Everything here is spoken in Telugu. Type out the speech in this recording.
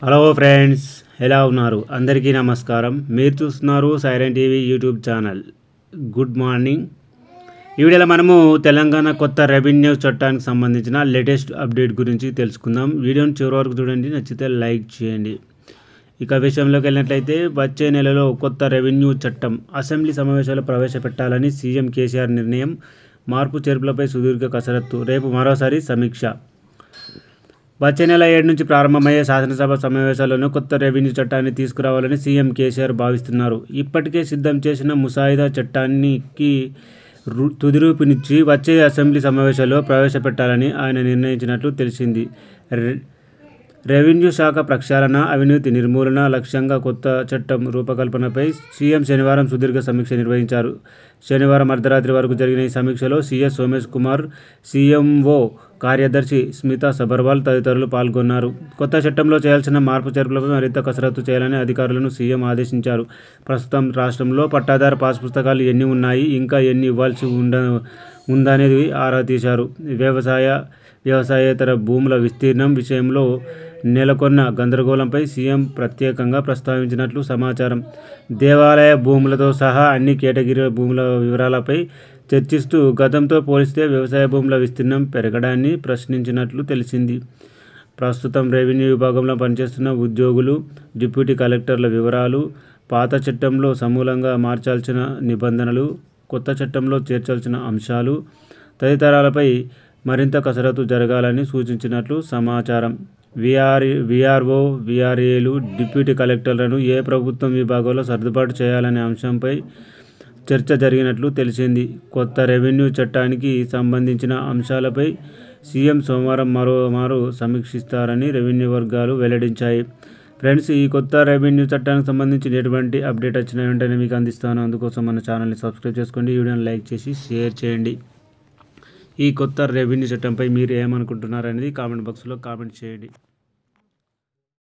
హలో ఫ్రెండ్స్ ఎలా ఉన్నారు అందరికీ నమస్కారం మీరు చూస్తున్నారు siren TV YouTube channel good morning ఈ వీడియోలో మనము తెలంగాణ కొత్త రెవెన్యూ చట్టానికి సంబంధించిన లేటెస్ట్ అప్డేట్ గురించి తెలుసుకుందాం వీడియోని చివరి వరకు చూడండి నచ్చితే లైక్ చేయండి ఇక విషయంలోకి వెళ్ళినట్లయితే వచ్చే నెలలో కొత్త రెవెన్యూ చట్టం అసెంబ్లీ సమావేశాలు ప్రవేశపెట్టాలని సీఎం కేసీఆర్ నిర్ణయం మార్పు చేర్పులపై సుదీర్ఘ కసరత్తు రేపు మరోసారి సమీక్ష వచ్చే నెల ఏడు నుంచి ప్రారంభమయ్యే శాసనసభ సమావేశాల్లోనూ కొత్త రెవెన్యూ చట్టాన్ని తీసుకురావాలని సీఎం కేసీఆర్ భావిస్తున్నారు ఇప్పటికే సిద్ధం చేసిన ముసాయిదా చట్టానికి రు- తుదిరూపునిచ్చి వచ్చే అసెంబ్లీ సమావేశాల్లో ప్రవేశపెట్టాలని ఆయన నిర్ణయించినట్లు తెలిసింది రె- రెవెన్యూ శాఖ ప్రక్షాళన అవినీతి నిర్మూలన లక్ష్యంగా కొత్త చట్టం రూపకల్పనపై సీఎం శనివారం సుదీర్ఘ సమీక్ష నిర్వహించారు శనివారం అర్ధరాత్రి వరకు జరిగిన ఈ సమీక్షలో సీఎస్ సోమేష్ కుమార్ సీఎంఓ కార్యదర్శి స్మితా సబర్వాల్ తదితరులు పాల్గొన్నారు కొత్త చట్టంలో చేయాల్సిన మార్పు చేర్పులపై మరింత కసరత్తు చేయాలని అధికారులను సీఎం ఆదేశించారు ప్రస్తుతం రాష్ట్రంలో పట్టాదారు పాస్ పుస్తకాలు ఎన్ని ఉన్నాయి ఇంకా ఎన్ని ఇవ్వాల్సి ఉండ ఉందనేది ఆరా తీశారు వ్యవసాయ వ్యవసాయేతర భూముల విస్తీర్ణం విషయంలో నెలకొన్న గందరగోళంపై సీఎం ప్రత్యేకంగా ప్రస్తావించినట్లు సమాచారం దేవాలయ భూములతో సహా అన్ని కేటగిరీల భూముల వివరాలపై చర్చిస్తూ గతంతో పోలిస్తే వ్యవసాయ భూముల విస్తీర్ణం పెరగడాన్ని ప్రశ్నించినట్లు తెలిసింది ప్రస్తుతం రెవెన్యూ విభాగంలో పనిచేస్తున్న ఉద్యోగులు డిప్యూటీ కలెక్టర్ల వివరాలు పాత చట్టంలో సమూలంగా మార్చాల్సిన నిబంధనలు కొత్త చట్టంలో చేర్చాల్సిన అంశాలు తదితరాలపై మరింత కసరత్తు జరగాలని సూచించినట్లు సమాచారం విఆర్ విఆర్ఓ విఆర్ఏలు డిప్యూటీ కలెక్టర్లను ఏ ప్రభుత్వం విభాగంలో సర్దుబాటు చేయాలనే అంశంపై చర్చ జరిగినట్లు తెలిసింది కొత్త రెవెన్యూ చట్టానికి సంబంధించిన అంశాలపై సీఎం సోమవారం మరోమారు సమీక్షిస్తారని రెవెన్యూ వర్గాలు వెల్లడించాయి ఫ్రెండ్స్ ఈ కొత్త రెవెన్యూ చట్టానికి సంబంధించిన ఎటువంటి అప్డేట్ వచ్చిన వెంటనే మీకు అందిస్తాను అందుకోసం మన ఛానల్ని సబ్స్క్రైబ్ చేసుకోండి ఈ వీడియోని లైక్ చేసి షేర్ చేయండి ఈ కొత్త రెవెన్యూ చట్టంపై మీరు ఏమనుకుంటున్నారు అనేది కామెంట్ బాక్స్లో కామెంట్ చేయండి